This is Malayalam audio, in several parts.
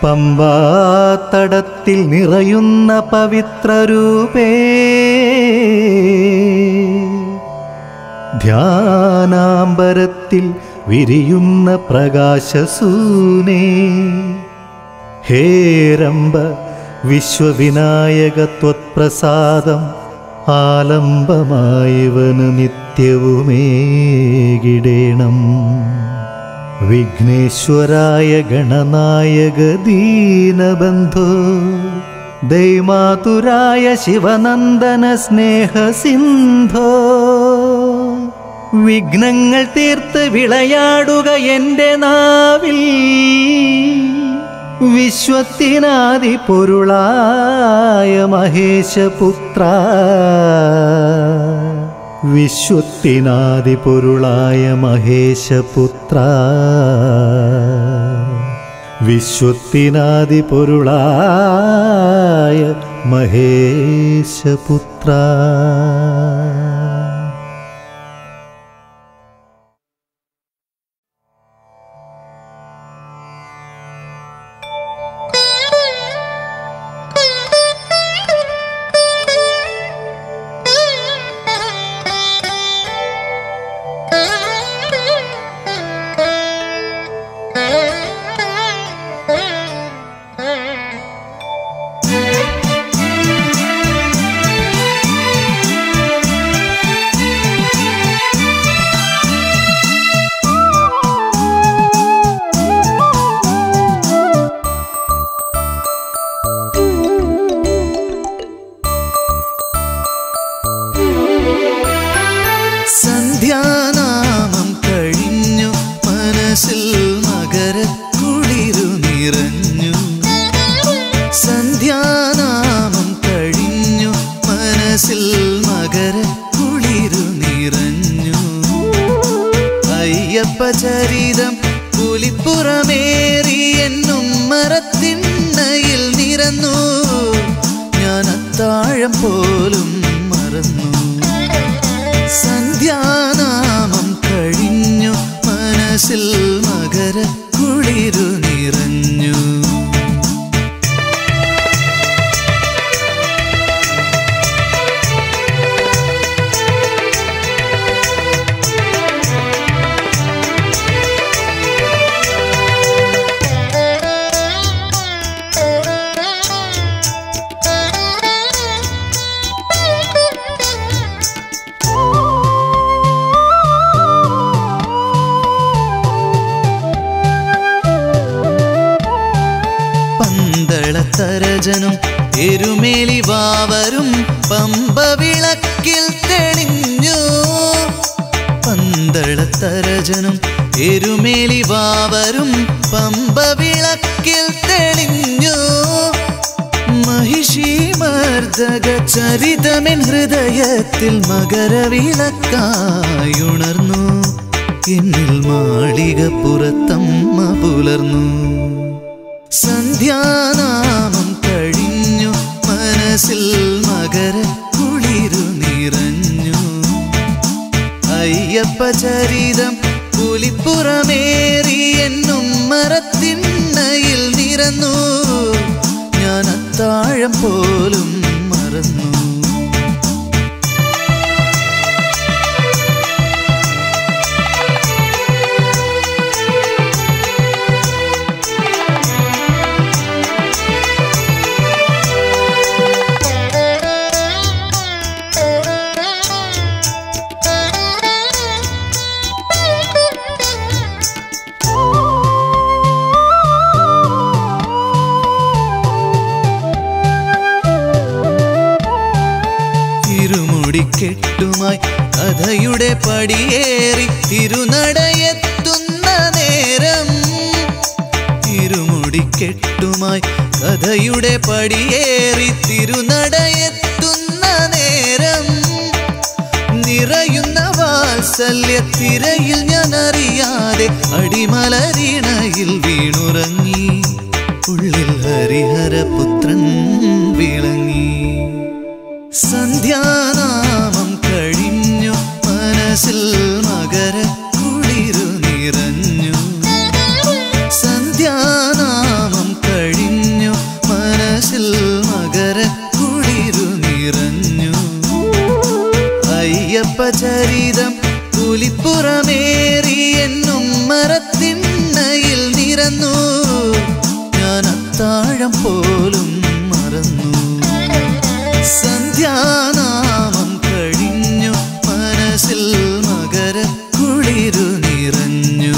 പമ്പാത്തടത്തിൽ നിറയുന്ന പവിത്രരൂപേ ധ്യാനാംബരത്തിൽ വിരിയുന്ന പ്രകാശസൂനേ ഹേരംബ വിശ്വവിനായകത്വത്പ്രസാദം ആലംബമായവന് നിത്യവുമേകിടേണം വിഘ്നേശ്വരായ ഗണനായക ദീനബന്ധോ ദൈമാതുരായ ശിവനന്ദന സ്നേഹസിന്ധോ വിഘ്നങ്ങൾ തീർത്ത് വിളയാടുക എൻ്റെ നാവിൽ വിശ്വത്തിനാദി പൊരുളായ മഹേശപുത്ര വിശ്വത്തിനാദി പൊരുളായ മഹേശപുത്ര വിശ്വത്തിനാദി പൊരുളായ മഹേശപുത്ര സന്ധ്യാനാമം കഴിഞ്ഞു മനസ്സിൽ മകരക്കുളിരു നിറഞ്ഞു സന്ധ്യാനാമം കഴിഞ്ഞു മനസ്സിൽ മകരക്കുളിരു നിറഞ്ഞു അയ്യപ്പ ചരിതം പുലിപ്പുറമേറി എന്നും മരത്തിണ്ണയിൽ നിരന്നു ഞാൻ അത്താഴം പോലും മറന്നു സന്ധ്യാനാമം കഴിഞ്ഞു മനസ്സിൽ മകര കുളിരു നിറഞ്ഞു പന്തളത്തരജനും എരുമേലി വാവരും പമ്പ വിളക്കിൽ തെളിഞ്ഞു പന്തളത്തരജനും എരുമേലി വാവരും പമ്പ വിളക്കിൽ തെളിഞ്ഞു മഹിഷി മർദ്ദക ചരിതമെൻ ഹൃദയത്തിൽ മകരവിളക്കായുണർന്നു എന്നിൽ മാളിക പുറത്തമ്മ പുലർന്നു സന്ധ്യാനാമം കഴിഞ്ഞു മനസ്സിൽ മകര കുളിരു നിറഞ്ഞു അയ്യപ്പ ചരിതം പുലിപ്പുറമേറി എന്നും മരത്തിണ്ണയിൽ നിരന്നു ഞാൻ അത്താഴം പോലും മറന്നു തിരുമുടിക്കെട്ടുമായി കഥയുടെ പടിയേറി തിരുനടയെത്തുന്ന നേരം തിരുമുടിക്കെട്ടുമായി കഥയുടെ പടിയേറി തിരുനടയെത്തുന്ന നേരം നിറയുന്ന വാത്സല്യത്തിരയിൽ ഞാൻ അറിയാതെ അടിമലരിണയിൽ വീണുറങ്ങി ഉള്ളിൽ ഹരിഹരപുത്രൻ വിളങ്ങി സന്ധ്യാനാമം കഴിഞ്ഞു മനസ്സിൽ മകര കുളിരു നിറഞ്ഞു സന്ധ്യാനാമം കഴിഞ്ഞു വന്നു ഞാൻ അത്താഴം പോലും മറന്നു സന്ധ്യാനാമം കഴിഞ്ഞു മനസ്സിൽ മകരക്കുളിരു നിറഞ്ഞു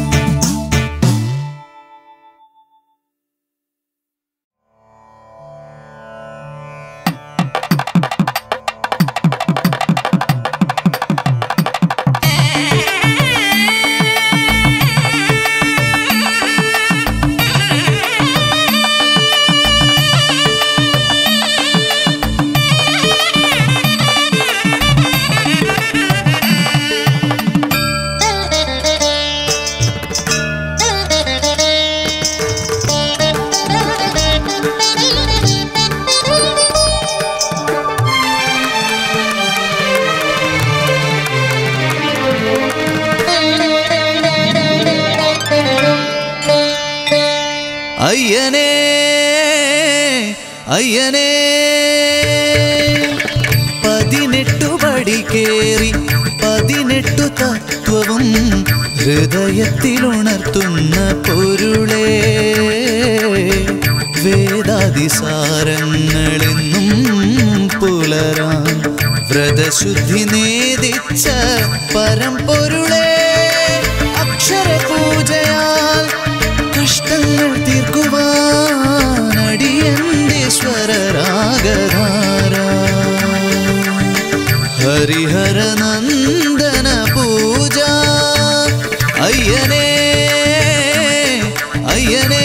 അയ്യനേ അയ്യനേ പതിനെട്ടു പടി കേറി പതിനെട്ടു തത്വവും ഹൃദയത്തിലുണർത്തുന്ന പൊരുളേ വേദാതിസാരങ്ങളെന്നും പുലരാൻ വ്രതശുദ്ധി നേദിച്ച പരമ്പൊരുളേ അക്ഷരപൂജയാൽ കഷ്ടങ്ങൾ തീർക്കുവാനടിയന്റെ സ്വരരാഗധാര ഹരിഹര നന്ദന പൂജ അയ്യനേ അയ്യനേ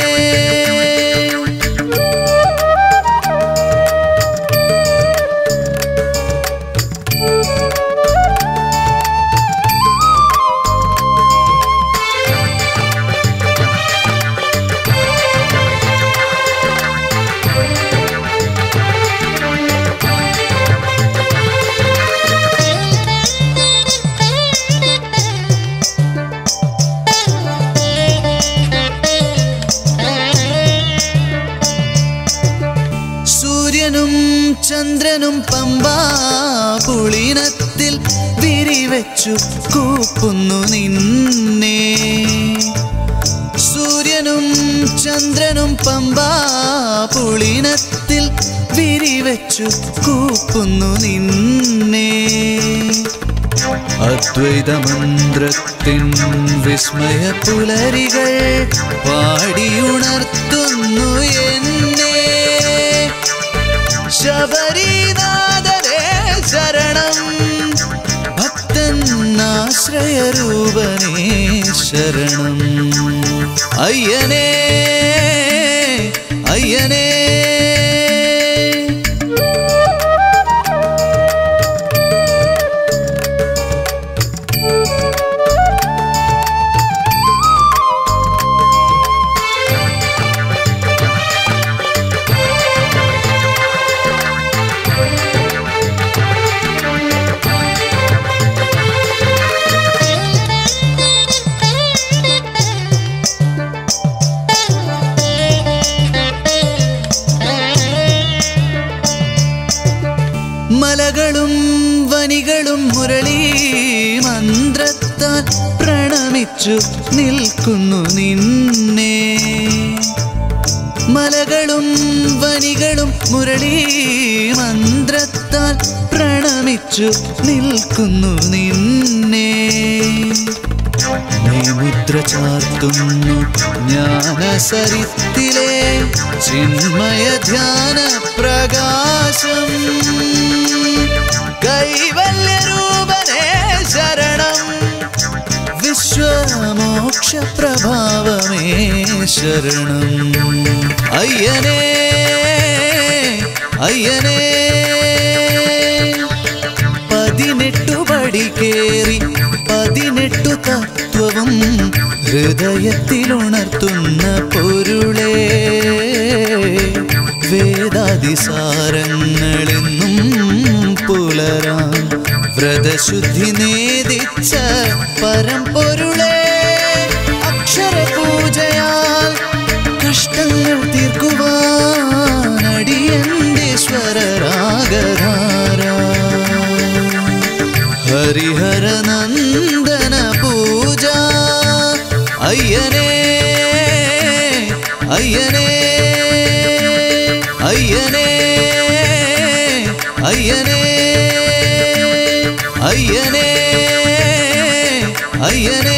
സൂര്യനും ചന്ദ്രനും പമ്പാ പുളിനത്തിൽ വിരിവെച്ചു കൂപ്പുന്നു നിന്നെ സൂര്യനും ചന്ദ്രനും പമ്പാ പുളിനത്തിൽ വിരിവെച്ചു കൂപ്പുന്നു നിന്നെ അദ്വൈത മന്ത്രത്തിൻ വിസ്മയ പുലരികൾ പാടിയുണർത്തുന്നു എന്നെ ശബരിനാഥരേ ശരണം ഭക്തൻ ആശ്രയരൂപനേ ശരണം അയ്യനേ അയ്യനേ മലകളും വനികളും മുരളി മന്ത്രത്താൽ പ്രണമിച്ചു നിൽക്കുന്നു നിന്നെ മലകളും വനികളും മുരളി മന്ത്രത്താൽ പ്രണമിച്ചു നിൽക്കുന്നു നിന്നെ നീ മുദ്ര ചാർത്തുന്നു ജ്ഞാനസരിത്തിലെ ചിന്മയ ധ്യാന പ്രകാശം കൈവല്യരൂപനേ ശരണം വിശ്വമോക്ഷ പ്രഭാവമേ ശരണം അയ്യനേ അയ്യനേ പതിനെട്ടു പടി കേറി പതിനെട്ടു തത്വവും ഹൃദയത്തിലുണർത്തുന്ന പൊരുളേ വേദാതിസാരങ്ങളെന്നും പുലരാൻ വ്രതശുദ്ധി നേദിച്ച പരമ്പൊരുളേ അക്ഷരപൂജയാൽ കഷ്ടങ്ങൾ തീർക്കുവാനടിയന്റെ സ്വരരാഗധാര ഹരിഹര നന്ദന പൂജ അയ്യനേ അയ്യനേ അയ്യനേ അയ്യനേ അയ്യനേ അയ്യനേ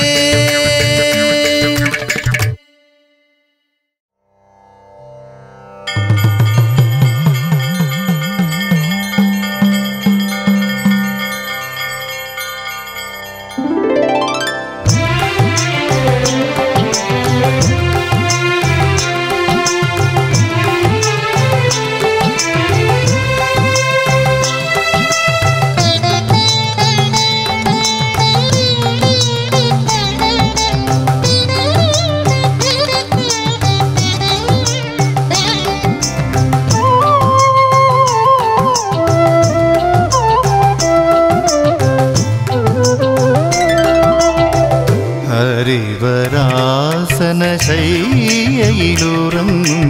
ഹരിവരാസന ശയ്യയിലുറങ്ങും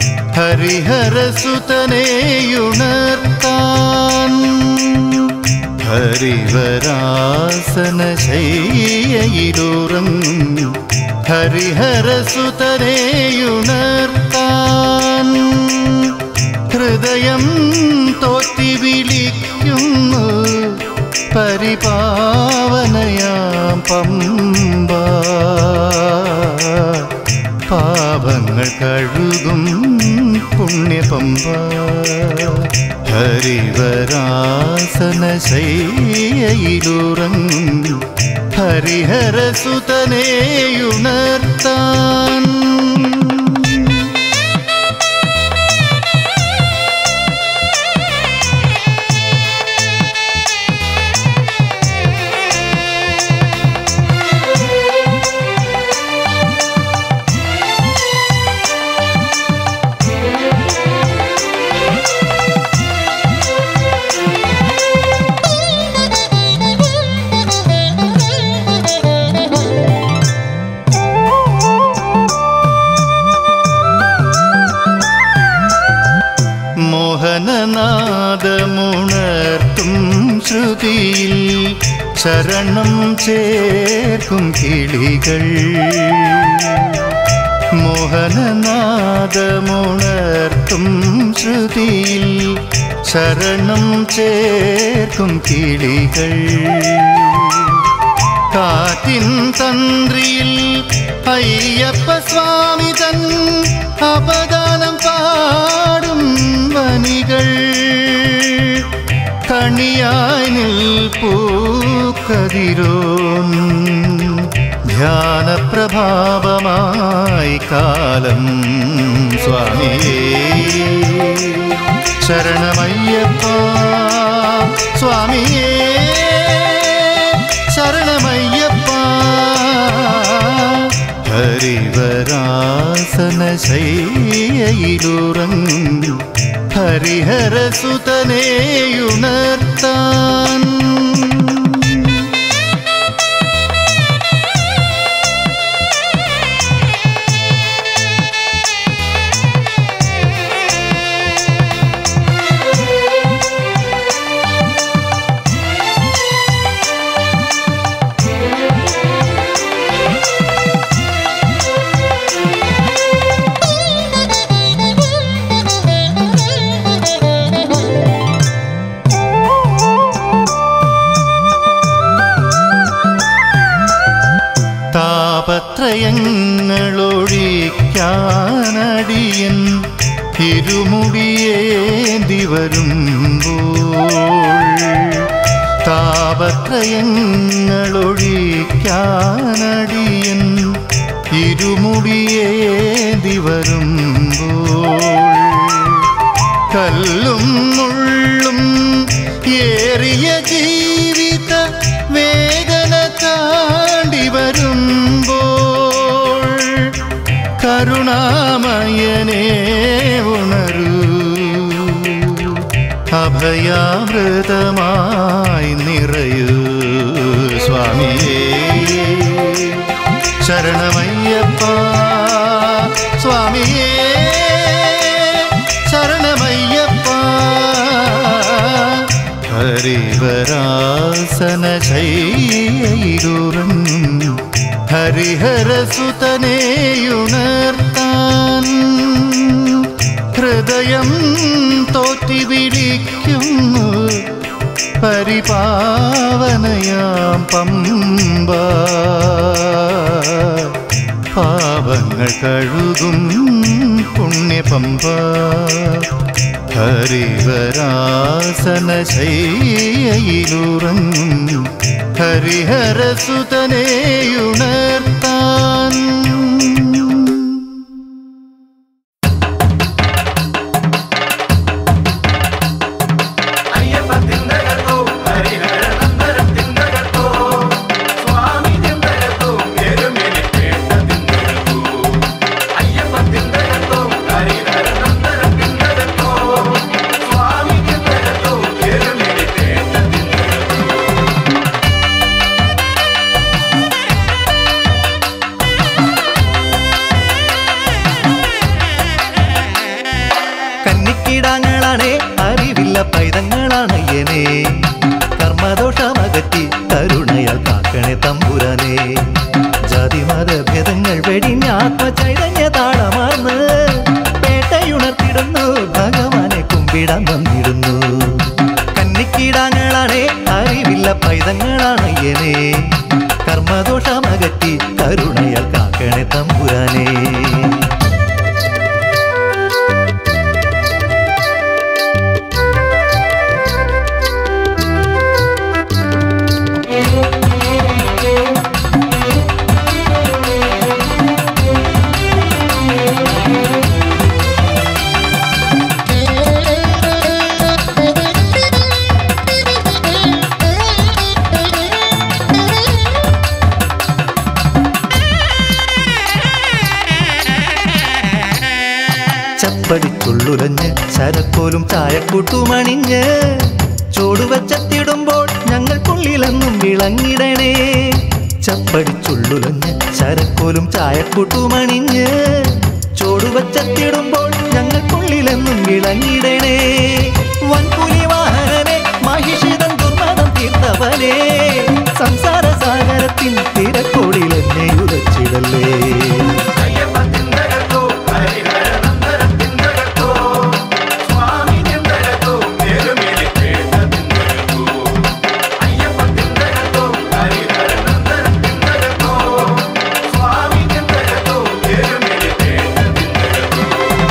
ഹരിഹരസുതനെയുണർത്താൻ ഹരിവരാസന ശയ്യയിലുറങ്ങും ഹരിഹരസുതനെയുണർത്താൻ ഹൃദയം തോറ്റി വിളിക്കുന്നു പരിപാവനയാം പമ്പ പാപങ്ങൾ കഴുകും പുണ്യപമ്പ ഹരിവരാസന ശയ്യയിലുറങ്ങും ഹരിഹരസുതനെയുണർത്താൻ മോഹനനാദമുണർത്തും ശ്രുതിയിൽ ശരണം ചേർക്കും കിളികൾ മോഹനനാദമുണർത്തും ശ്രുതിയിൽ ശരണം ചേർക്കും കിളികൾ കാറ്റിൻ തന്ത്രിയിൽ അയ്യപ്പ സ്വാമി തൻ അപദാനം പാടും വനികൾ കണിയായി നിൽപ്പൂക്കതിരോൻ ധ്യാനപ്രഭാവമായി കാലം സ്വാമിയേ ശരണമയ്യപ്പ സ്വാമിയേ ശരണമയ്യപ്പ ഹരിവരാസന ശയ്യയിലുറങ്ങും ഹരിഹരസുതനെയുണർത്താൻ താപത്രയങ്ങളൊഴിക്കാനടിയൻ ഇരുമുടിയേന്തി വരുമ്പോൾ താപത്രയങ്ങളൊഴിക്കാനടിയൻ ഇരുമുടിയേന്തി വരുമ്പോൾ കല്ലും മുള്ളും ഏറിയ ജീവിത വേദന താണ്ടി വരുമ്പോൾ കരുണാമയനേ ഉണരൂ അഭയാമൃതമായി നിറയൂ സ്വാമിയേ ശരണമയ്യപ്പ സ്വാമിയേ ശരണമയ്യപ്പ ഹരിവരാസന ശൈലുറങ്ങും ഹരിഹരസുതനെയുണർത്താൻ ഹരിഹരസുതനെയുണർത്താൻ ഹൃദയം തോറ്റി വിളിക്കുന്നു പരിപാവനയാം പമ്പ പാപങ്ങൾ കഴുകും പുണ്യപമ്പ ഹരിവരാസന ശയ്യയിലുറങ്ങും ഹരിഹരസുതനെയുണർത്താൻ അയ്യപ്പത്തിന്തകത്തോ ഹരിഹരനന്ദനത്തിന്തകത്തോ സ്വാമി തിന്തകത്തോ എരുമേലി കേട്ടതിന്തകത്തോ അയ്യപ്പത്തിന്തകത്തോ ഹരിഹരനന്ദനത്തിന്തകത്തോ സ്വാമി തിന്തകത്തോ എരുമേലി കേട്ടതിന്തകത്തോ കന്നിക്കിടാങ്ങളാണേ അറിവില്ല പൈതങ്ങളാണ് എനെ കർമ്മദോഷമകറ്റി കരുണയാൽ കാക്കണേ തമ്പുരാനെ ജാതിമത ഭേദങ്ങൾ വെടിഞ്ഞ ആത്മചൈതന്യ താളമാർന്ന് പേട്ടയുണർത്തിടുന്നു ഭഗവാനെ കുമ്പിടാൻ വന്നിടുന്നു കന്നിക്കിടാങ്ങളാണേ അറിവില്ല പൈതങ്ങളാണ് എനെ കർമ്മദോഷമകറ്റി കരുണയാൽ കാക്കണേ തമ്പുരാനെ ചപ്പടിച്ചുള്ളുലഞ്ഞ് ശരക്കോലും ചായക്കൂട്ടുമണിഞ്ഞ് ചോടുവച്ചത്തിടുമ്പോൾ ഞങ്ങൾക്കുള്ളിലെന്നും വിളങ്ങിടണേ ചപ്പടിച്ചുള്ളുലഞ്ഞ് ശരക്കോലും ചായക്കൂട്ടുമണിഞ്ഞ് ചോടുവച്ചത്തിടുമ്പോൾ ഞങ്ങൾക്കുള്ളിലെന്നും വിളങ്ങിടണേ വൻപുലി വാഹനനെ മഹിഷിതൻ ദുർമതം തീർത്തവനെ സംസാര സാഗരത്തിൻ തിരക്കോടിലെന്നെ ഉദച്ചിടല്ലേ അയ്യപ്പത്തിന്തകത്തോ ഹരിഹരനന്ദനത്തിന്തകത്തോ സ്വാമി തിന്തകത്തോ എരുമേലി കേട്ടതിന്തകത്തോ അയ്യപ്പത്തിന്തകത്തോ ഹരിഹരനന്ദനത്തിന്തകത്തോ സ്വാമി തിന്തകത്തോ എരുമേലി കേട്ടതിന്തകത്തോ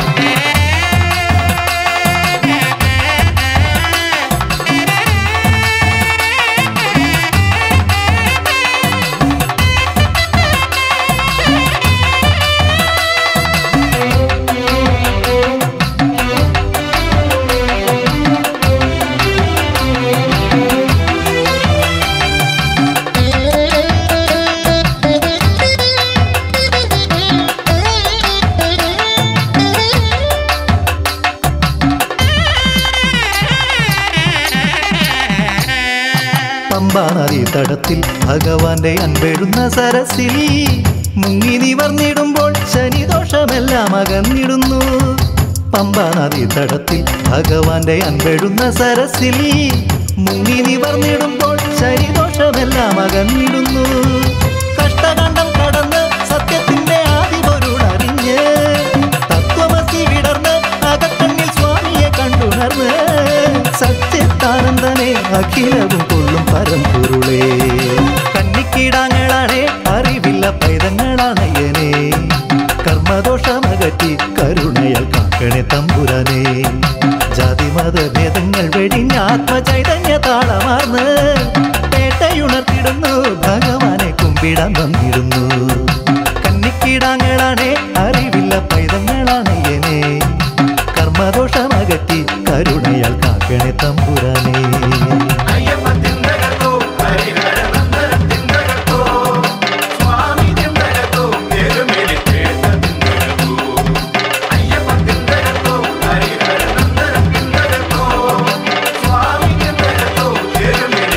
പമ്പാ നദി തടത്തിൽ ഭഗവാന്റെ അൻപെഴുന്ന സരസിൽ മുങ്ങി നിവർന്നിടുമ്പോൾ ശനിദോഷമെല്ലാം അകന്നിടുന്നു പമ്പാ നദി തടത്തിൽ ഭഗവാന്റെ അൻപെഴുന്ന സരസിൽ മുങ്ങി നിവർന്നിടുമ്പോൾ ശനിദോഷമെല്ലാം അകന്നിടുന്നു കഷ്ടകണ്ഠം കടന്ന് സത്യത്തിന്റെ ആദിപൊരുളറിഞ്ഞ് തത്വമസി വിടർന്ന് അകക്കണ്ണിൽ സ്വാമിയെ കണ്ടുണർന്ന് സത്യത്താനന്ദനെ അഖിലവും കൊള്ളും പരമ്പൊരുളേ കന്നിക്കീടാങ്ങളാണേ അറിവില്ല പൈതങ്ങളാണ് എനെ കർമ്മദോഷമകറ്റി കരുണയാൽ കാക്കണേ തമ്പുരാനെ ജാതിമത ഭേദങ്ങൾ വെടിഞ്ഞ ആത്മചൈതന്യ താളമാർന്ന് പേട്ടയുണർത്തിടുന്നു ഭഗവാനെ കുമ്പിടാൻ വന്നിടുന്നു കന്നിക്കീടാങ്ങളാണേ അറിവില്ല പൈതങ്ങളാണ് എനെ കർമ്മദോഷമകറ്റി കരുണയാൽ കാക്കണേ തമ്പുരാനെ അയ്യപ്പത്തിന്തകത്തോ ഹരിഹരനന്ദനത്തിന്തകത്തോ സ്വാമി തിന്തകത്തോ എരുമേലി കേട്ടതിന്തകത്തോ അയ്യപ്പത്തിന്തകത്തോ ഹരിഹരനന്ദനത്തിന്തകത്തോ സ്വാമി തിന്തകത്തോ എരുമേലി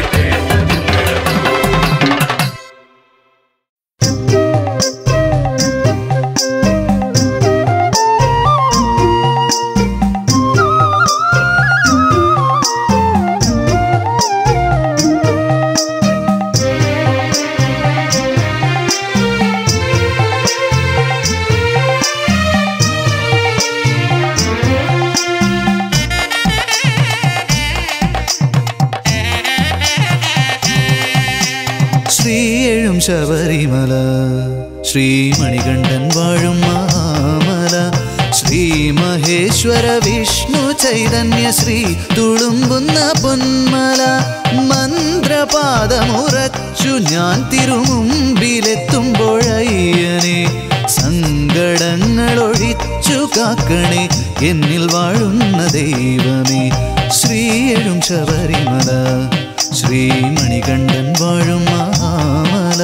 കേട്ടതിന്തകത്തോ ശബരിമല ശ്രീമണികണ്ഠൻ വാഴും മാമല ശ്രീ മഹേശ്വര വിഷ്ണു ചൈതന്യ ശ്രീ തുളുമ്പുന്ന പൊന്മല മന്ത്രപാദമുറച്ചു ഞാൻ തിരുമുമ്പിലെത്തുമ്പോഴയ്യനെ സങ്കടങ്ങൾ ഒഴിച്ചു കാക്കണേ എന്നിൽ വാഴുന്ന ദൈവമേ ശ്രീയഴും ശബരിമല ശ്രീമണികണ്ഠൻ വാഴും മാമല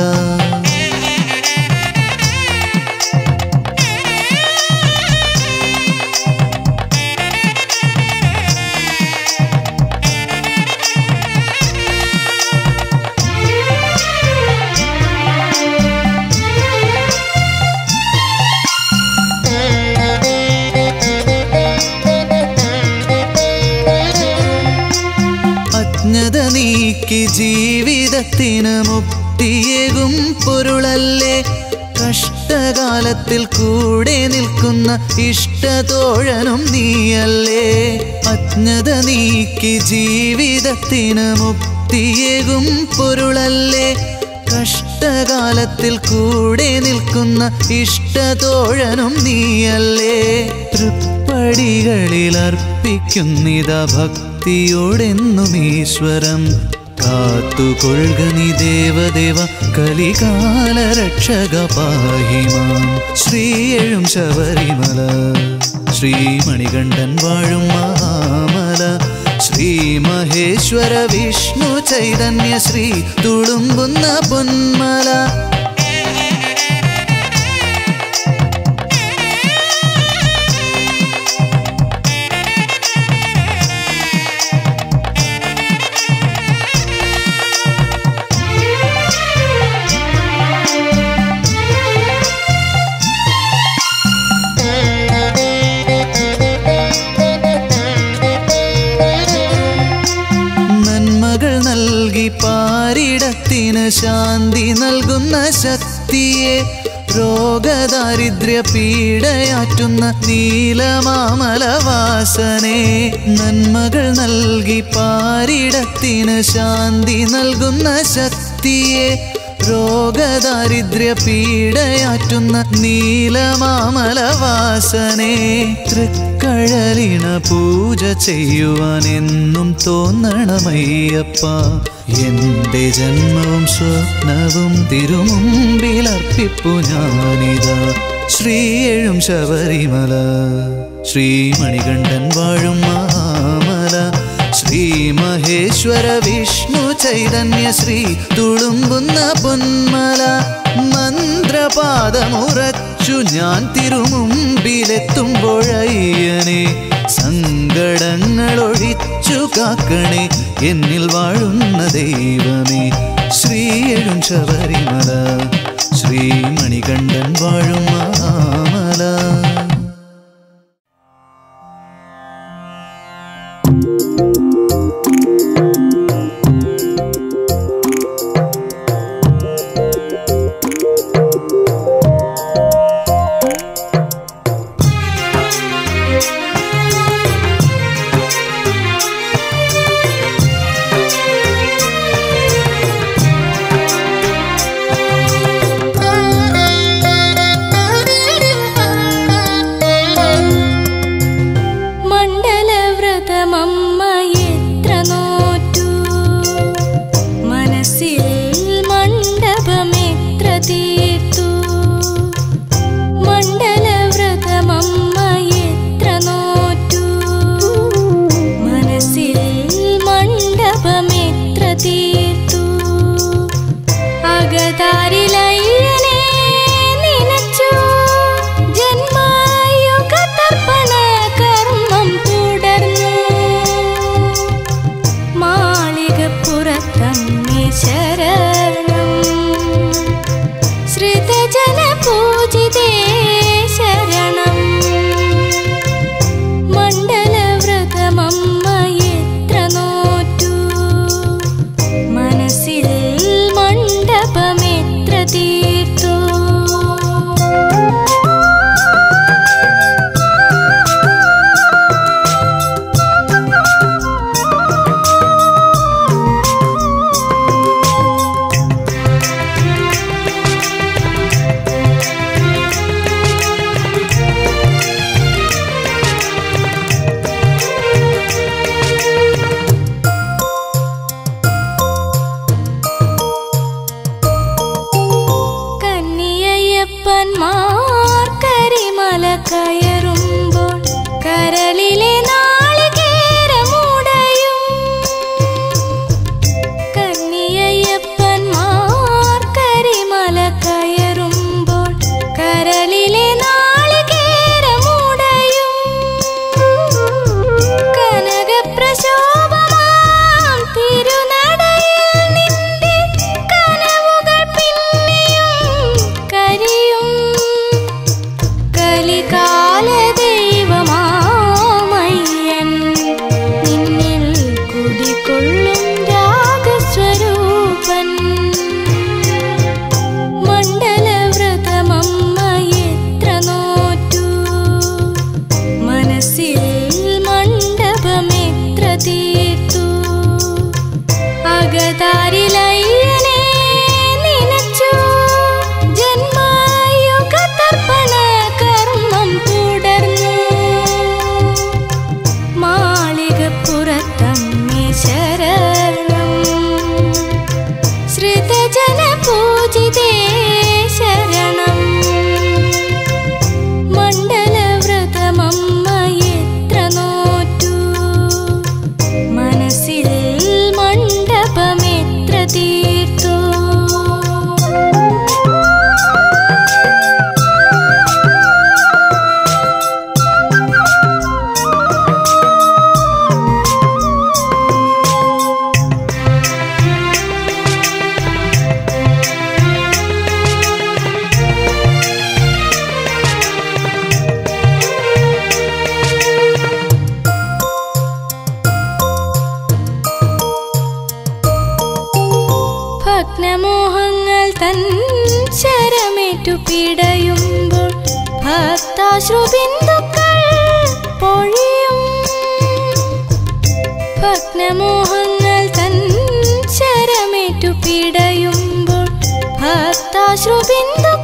അജ്ഞത നീക്കി ജീവിതത്തിന് മുക്തിയേകും പൊരുളല്ലേ കഷ്ടകാലത്തിൽ കൂടെ നിൽക്കുന്ന ഇഷ്ടതോഴനും നീയല്ലേ അജ്ഞത നീക്കി ജീവിതത്തിന് മുക്തിയേകും പൊരുളല്ലേ കഷ്ടകാലത്തിൽ കൂടെ നിൽക്കുന്ന ഇഷ്ടതോഴനും നീയല്ലേ തൃപ്പടികളിൽ അർപ്പിക്കുന്നിത ഭക്തിയോടെന്നും ഈശ്വരം കാത്തുകൊള്ളുക നീ ദേവദേവ കലികാല രക്ഷക പാഹിമാം ശ്രീയഴും ശബരിമല ശ്രീമണികണ്ഠൻ വാഴും മാമല ശ്രീ മഹേശ്വര വിഷ്ണു ചൈതന്യ ശ്രീ തുളുമ്പുന്ന പൊന്മല നന്മകൾ നൽകി പാരിടത്തിന് ശാന്തി നൽകുന്ന ശക്തിയെ രോഗദാരിദ്ര്യ പീഡയാറ്റുന്ന നീലമാമലവാസനെ നന്മകൾ നൽകി പാരിടത്തിന് ശാന്തി നൽകുന്ന ശക്തിയെ രോഗദാരിദ്ര്യ പീഡയാറ്റുന്ന നീലമാമലവാസനെ തൃക്കഴലിണ പൂജ ചെയ്യുവാൻ എന്നും തോന്നണമയ്യപ്പ എന്റെ ജന്മവും സ്വപ്നവും തിരുമുമ്പിൽ അർപ്പിപ്പു ഞാനിതാ ശ്രീയഴും ശബരിമല ശ്രീമണികണ്ഠൻ വാഴും മാമല ശ്രീ മഹേശ്വര വിഷ്ണു ചൈതന്യ ശ്രീ തുളുമ്പുന്ന പൊന്മല മന്ത്രപാദമുറച്ചു ഞാൻ തിരുമുമ്പിലെത്തുമ്പോഴയ്യനെ സങ്കടങ്ങൾ ഒഴിച്ചു കാക്കണേ എന്നിൽ വാഴുന്ന ദൈവമേ ശ്രീയഴും ശബരിമല ശ്രീമണികണ്ഠൻ വാഴും മാമല Thank you. ഭക്താശ്രുബിന്ദുക്കൾ പൊഴിയും ഭഗ്നമോഹങ്ങൾ തൻ ശരമേറ്റു പിടയുമ്പോൾ ഭക്താശ്രുബിന്ദുക്കൾ